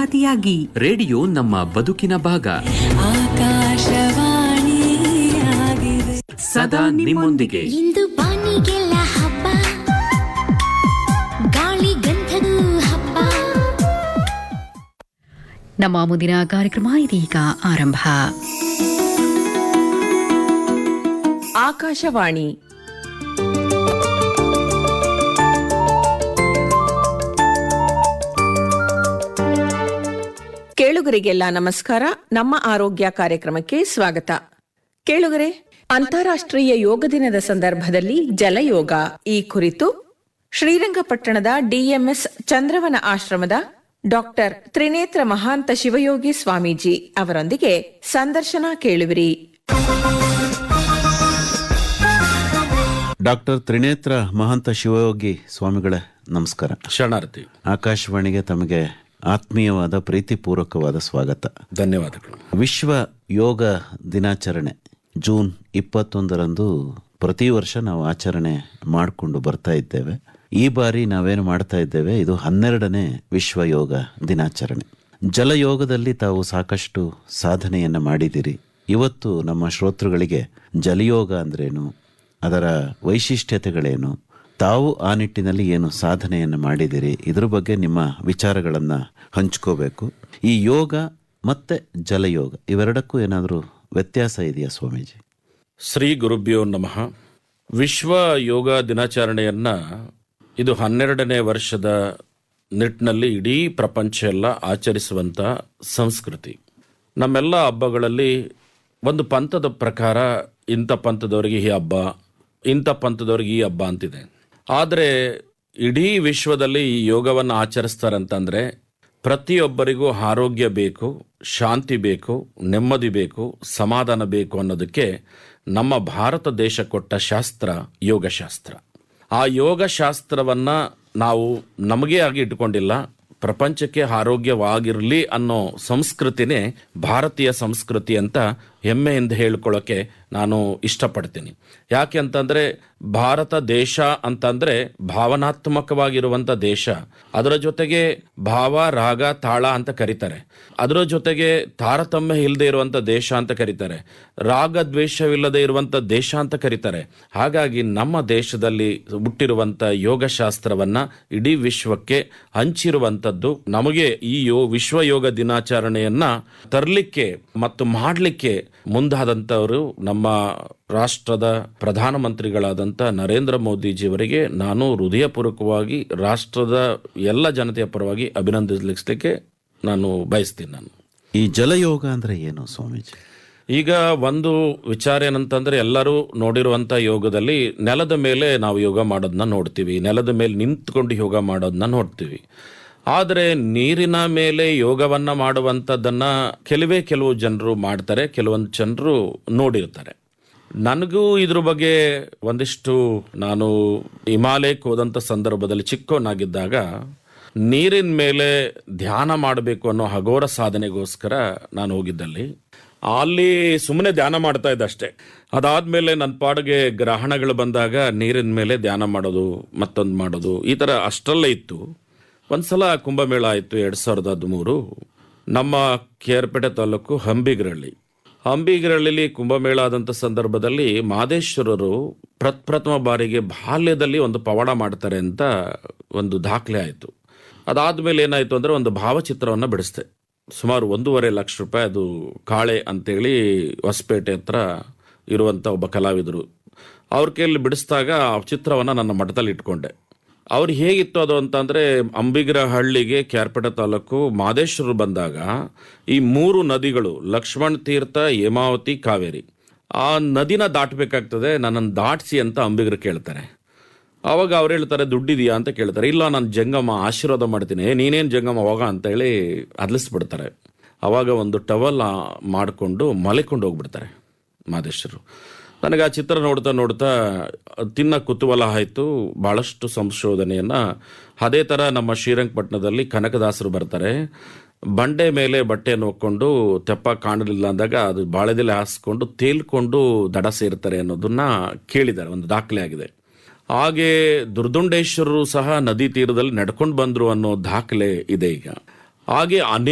ಸಂಗಾತಿಯಾಗಿ radio ನಮ್ಮ ಬದುಕಿನ ಭಾಗ ಆಕಾಶವಾಣಿ ಆಗಿದೆ ಸದಾ ನಿಮ್ಮೊಂದಿಗೆ ಇಂದು ಬಾನಿಗೆಲ್ಲ ಹಬ್ಬ ಗಾಳಿ ಗಂಧದ ಹಬ್ಬ ನಮ್ಮ ಮುಂದಿನ ಕಾರ್ಯಕ್ರಮ ಇದೀಗ ಆರಂಭ ಆಕಾಶವಾಣಿ ಕೇಳುಗರಿಗೆಲ್ಲ ನಮಸ್ಕಾರ ನಮ್ಮ ಆರೋಗ್ಯ ಕಾರ್ಯಕ್ರಮಕ್ಕೆ ಸ್ವಾಗತ ಕೇಳುಗರೆ ಅಂತಾರಾಷ್ಟ್ರೀಯ ಯೋಗ ದಿನದ ಸಂದರ್ಭದಲ್ಲಿ ಜಲಯೋಗ ಈ ಕುರಿತು ಶ್ರೀರಂಗಪಟ್ಟಣದ ಡಿಎಂಎಸ್ ಚಂದ್ರವನ ಆಶ್ರಮದ ಡಾಕ್ಟರ್ ತ್ರಿನೇತ್ರ ಮಹಾಂತ ಶಿವಯೋಗಿ ಸ್ವಾಮೀಜಿ ಅವರೊಂದಿಗೆ ಸಂದರ್ಶನ ಕೇಳುವಿರಿ ಡಾಕ್ಟರ್ ತ್ರಿನೇತ್ರ ಮಹಂತ ಶಿವಯೋಗಿ ಸ್ವಾಮಿಗಳೇ ನಮಸ್ಕಾರ ಶರಣಾರ್ಥಿ ಆಕಾಶವಾಣಿಗೆ ತಮಗೆ ಆತ್ಮೀಯವಾದ ಪ್ರೀತಿಪೂರ್ವಕವಾದ ಸ್ವಾಗತ ಧನ್ಯವಾದಗಳು ವಿಶ್ವ ಯೋಗ ದಿನಾಚರಣೆ ಜೂನ್ ಇಪ್ಪತ್ತೊಂದರಂದು ಪ್ರತಿ ವರ್ಷ ನಾವು ಆಚರಣೆ ಮಾಡಿಕೊಂಡು ಬರ್ತಾ ಇದ್ದೇವೆ ಈ ಬಾರಿ ನಾವೇನು ಮಾಡ್ತಾ ಇದ್ದೇವೆ ಇದು ಹನ್ನೆರಡನೇ ವಿಶ್ವ ಯೋಗ ದಿನಾಚರಣೆ ಜಲಯೋಗದಲ್ಲಿ ತಾವು ಸಾಕಷ್ಟು ಸಾಧನೆಯನ್ನು ಮಾಡಿದಿರಿ ಇವತ್ತು ನಮ್ಮ ಶ್ರೋತೃಗಳಿಗೆ ಜಲಯೋಗ ಅಂದ್ರೇನು ಅದರ ವೈಶಿಷ್ಟ್ಯತೆಗಳೇನು ತಾವು ಆ ನಿಟ್ಟಿನಲ್ಲಿ ಏನು ಸಾಧನೆಯನ್ನು ಮಾಡಿದಿರಿ ಇದ್ರ ಬಗ್ಗೆ ನಿಮ್ಮ ವಿಚಾರಗಳನ್ನು ಹಂಚ್ಕೋಬೇಕು ಈ ಯೋಗ ಮತ್ತೆ ಜಲಯೋಗ ಇವೆರಡಕ್ಕೂ ಏನಾದರೂ ವ್ಯತ್ಯಾಸ ಇದೆಯಾ ಸ್ವಾಮೀಜಿ ಶ್ರೀ ಗುರುಭ್ಯೋ ನಮಃ ವಿಶ್ವ ಯೋಗ ದಿನಾಚರಣೆಯನ್ನ ಇದು ಹನ್ನೆರಡನೇ ವರ್ಷದ ನಿಟ್ಟಿನಲ್ಲಿ ಇಡೀ ಪ್ರಪಂಚ ಎಲ್ಲ ಆಚರಿಸುವಂತ ಸಂಸ್ಕೃತಿ ನಮ್ಮೆಲ್ಲ ಹಬ್ಬಗಳಲ್ಲಿ ಒಂದು ಪಂಥದ ಪ್ರಕಾರ ಇಂಥ ಪಂಥದವರಿಗೆ ಈ ಹಬ್ಬ ಇಂಥ ಪಂಥದವರಿಗೆ ಈ ಹಬ್ಬ ಅಂತಿದೆ ಆದರೆ ಇಡೀ ವಿಶ್ವದಲ್ಲಿ ಈ ಯೋಗವನ್ನು ಆಚರಿಸ್ತಾರಂತಂದ್ರೆ ಪ್ರತಿಯೊಬ್ಬರಿಗೂ ಆರೋಗ್ಯ ಬೇಕು ಶಾಂತಿ ಬೇಕು ನೆಮ್ಮದಿ ಬೇಕು ಸಮಾಧಾನ ಬೇಕು ಅನ್ನೋದಕ್ಕೆ ನಮ್ಮ ಭಾರತ ದೇಶ ಕೊಟ್ಟ ಶಾಸ್ತ್ರ ಯೋಗಶಾಸ್ತ್ರ ಆ ಯೋಗಶಾಸ್ತ್ರವನ್ನ ನಾವು ನಮಗೇ ಆಗಿ ಇಟ್ಕೊಂಡಿಲ್ಲ ಪ್ರಪಂಚಕ್ಕೆ ಆರೋಗ್ಯವಾಗಿರಲಿ ಅನ್ನೋ ಸಂಸ್ಕೃತಿನೇ ಭಾರತೀಯ ಸಂಸ್ಕೃತಿ ಅಂತ ಹೆಮ್ಮೆಯಿಂದ ಹೇಳ್ಕೊಳ್ಳೋಕೆ ನಾನು ಇಷ್ಟಪಡ್ತೀನಿ ಯಾಕೆ ಅಂತಂದ್ರೆ ಭಾರತ ದೇಶ ಅಂತಂದ್ರೆ ಭಾವನಾತ್ಮಕವಾಗಿರುವಂತ ದೇಶ ಅದರ ಜೊತೆಗೆ ಭಾವ ರಾಗ ತಾಳ ಅಂತ ಕರೀತಾರೆ ಅದರ ಜೊತೆಗೆ ತಾರತಮ್ಯ ಇಲ್ಲದೆ ಇರುವಂತ ದೇಶ ಅಂತ ಕರೀತಾರೆ ರಾಗ ದ್ವೇಷವಿಲ್ಲದೆ ಇರುವಂತ ದೇಶ ಅಂತ ಕರೀತಾರೆ ಹಾಗಾಗಿ ನಮ್ಮ ದೇಶದಲ್ಲಿ ಹುಟ್ಟಿರುವಂತ ಯೋಗಶಾಸ್ತ್ರವನ್ನ ಇಡೀ ವಿಶ್ವಕ್ಕೆ ಹಂಚಿರುವಂತದ್ದು ನಮಗೆ ಈ ಯೋ ವಿಶ್ವ ಯೋಗ ದಿನಾಚರಣೆಯನ್ನ ತರಲಿಕ್ಕೆ ಮತ್ತು ಮಾಡಲಿಕ್ಕೆ ಮುಂದಾದಂಥವರು ನಮ್ಮ ರಾಷ್ಟ್ರದ ಪ್ರಧಾನಮಂತ್ರಿಗಳಾದಂಥ ನರೇಂದ್ರ ಮೋದಿಜಿಯವರಿಗೆ ನಾನು ಹೃದಯಪೂರ್ವಕವಾಗಿ ರಾಷ್ಟ್ರದ ಎಲ್ಲ ಜನತೆಯ ಪರವಾಗಿ ಅಭಿನಂದಿಸಲಿಕ್ಕೆ ನಾನು ಬಯಸ್ತೀನಿ ನಾನು ಈ ಜಲಯೋಗ ಅಂದ್ರೆ ಏನು ಸ್ವಾಮೀಜಿ ಈಗ ಒಂದು ವಿಚಾರ ಏನಂತಂದ್ರೆ ಎಲ್ಲರೂ ನೋಡಿರುವಂತ ಯೋಗದಲ್ಲಿ ನೆಲದ ಮೇಲೆ ನಾವು ಯೋಗ ಮಾಡೋದನ್ನ ನೋಡ್ತೀವಿ ನೆಲದ ಮೇಲೆ ನಿಂತ್ಕೊಂಡು ಯೋಗ ಮಾಡೋದನ್ನ ನೋಡ್ತೀವಿ ಆದರೆ ನೀರಿನ ಮೇಲೆ ಯೋಗವನ್ನ ಮಾಡುವಂಥದ್ದನ್ನ ಕೆಲವೇ ಕೆಲವು ಜನರು ಮಾಡ್ತಾರೆ ಕೆಲವೊಂದು ಜನರು ನೋಡಿರ್ತಾರೆ ನನಗೂ ಇದ್ರ ಬಗ್ಗೆ ಒಂದಿಷ್ಟು ನಾನು ಹಿಮಾಲಯಕ್ಕೆ ಹೋದಂಥ ಸಂದರ್ಭದಲ್ಲಿ ಚಿಕ್ಕವನಾಗಿದ್ದಾಗ ನೀರಿನ ಮೇಲೆ ಧ್ಯಾನ ಮಾಡಬೇಕು ಅನ್ನೋ ಹಗೋರ ಸಾಧನೆಗೋಸ್ಕರ ನಾನು ಹೋಗಿದ್ದಲ್ಲಿ ಅಲ್ಲಿ ಸುಮ್ಮನೆ ಧ್ಯಾನ ಮಾಡ್ತಾ ಇದ್ದೆ ಅಷ್ಟೇ ಅದಾದ್ಮೇಲೆ ನನ್ನ ಪಾಡಿಗೆ ಗ್ರಹಣಗಳು ಬಂದಾಗ ನೀರಿನ ಮೇಲೆ ಧ್ಯಾನ ಮಾಡೋದು ಮತ್ತೊಂದು ಮಾಡೋದು ಈ ಥರ ಅಷ್ಟರಲ್ಲೇ ಇತ್ತು ಒಂದ್ಸಲ ಕುಂಭಮೇಳ ಆಯಿತು ಎರಡು ಸಾವಿರದ ಹದಿಮೂರು ನಮ್ಮ ಕೇರ್ಪೇಟೆ ತಾಲೂಕು ಹಂಬಿಗರಳ್ಳಿ ಹಂಬಿಗರಳ್ಳಿಲಿ ಕುಂಭಮೇಳ ಆದಂಥ ಸಂದರ್ಭದಲ್ಲಿ ಮಾದೇಶ್ವರರು ಪ್ರಪ್ರಥಮ ಬಾರಿಗೆ ಬಾಲ್ಯದಲ್ಲಿ ಒಂದು ಪವಾಡ ಮಾಡ್ತಾರೆ ಅಂತ ಒಂದು ದಾಖಲೆ ಆಯಿತು ಅದಾದ್ಮೇಲೆ ಏನಾಯಿತು ಅಂದರೆ ಒಂದು ಭಾವಚಿತ್ರವನ್ನು ಬಿಡಿಸ್ದೆ ಸುಮಾರು ಒಂದೂವರೆ ಲಕ್ಷ ರೂಪಾಯಿ ಅದು ಕಾಳೆ ಅಂತೇಳಿ ಹೊಸಪೇಟೆ ಹತ್ರ ಇರುವಂಥ ಒಬ್ಬ ಕಲಾವಿದರು ಅವ್ರ ಕೈಯಲ್ಲಿ ಬಿಡಿಸಿದಾಗ ಆ ಚಿತ್ರವನ್ನು ನನ್ನ ಮಠದಲ್ಲಿ ಇಟ್ಕೊಂಡೆ ಅವ್ರು ಹೇಗಿತ್ತು ಅದು ಅಂತಂದ್ರೆ ಅಂಬಿಗರ ಹಳ್ಳಿಗೆ ಕ್ಯಾರ್ಪೇಟೆ ತಾಲೂಕು ಮಾದೇಶ್ವರರು ಬಂದಾಗ ಈ ಮೂರು ನದಿಗಳು ಲಕ್ಷ್ಮಣ್ ತೀರ್ಥ ಹೇಮಾವತಿ ಕಾವೇರಿ ಆ ನದಿನ ದಾಟಬೇಕಾಗ್ತದೆ ನನ್ನನ್ನು ದಾಟಿಸಿ ಅಂತ ಅಂಬಿಗರು ಕೇಳ್ತಾರೆ ಅವಾಗ ಅವ್ರು ಹೇಳ್ತಾರೆ ದುಡ್ಡಿದೆಯಾ ಅಂತ ಕೇಳ್ತಾರೆ ಇಲ್ಲ ನಾನು ಜಂಗಮ ಆಶೀರ್ವಾದ ಮಾಡ್ತೀನಿ "ಏ, ನೀನೇನ್ ಜಂಗಮ ಹೋಗ ಅಂತ ಹೇಳಿ ಅದ್ಲಿಸ್ಬಿಡ್ತಾರೆ ಅವಾಗ ಒಂದು ಟವಲ್ ಮಾಡಿಕೊಂಡು ಮಲೆಕೊಂಡು ಹೋಗ್ಬಿಡ್ತಾರೆ ಮಾದೇಶ್ವರು ನನಗೆ ಆ ಚಿತ್ರ ನೋಡ್ತಾ ನೋಡ್ತಾ ತಿನ್ನ ಕುತೂಹಲ ಆಯಿತು ಭಾಳಷ್ಟು ಸಂಶೋಧನೆಯನ್ನ ಅದೇ ಥರ ನಮ್ಮ ಶ್ರೀರಂಗಪಟ್ಟಣದಲ್ಲಿ ಕನಕದಾಸರು ಬರ್ತಾರೆ ಬಂಡೆ ಮೇಲೆ ಬಟ್ಟೆಯನ್ನು ಹೊಕ್ಕೊಂಡು ತೆಪ್ಪ ಕಾಣಲಿಲ್ಲ ಅಂದಾಗ ಅದು ಬಾಳೆದೆಲೆ ಹಾಸ್ಕೊಂಡು ತೇಲ್ಕೊಂಡು ದಡ ಸೇರ್ತಾರೆ ಅನ್ನೋದನ್ನ ಕೇಳಿದ್ದಾರೆ ಒಂದು ದಾಖಲೆ ಆಗಿದೆ ಹಾಗೆ ದುರ್ದುಂಡೇಶ್ವರರು ಸಹ ನದಿ ತೀರದಲ್ಲಿ ನಡ್ಕೊಂಡು ಬಂದ್ರು ಅನ್ನೋ ದಾಖಲೆ ಇದೆ ಈಗ ಹಾಗೆ ಅನೇಕ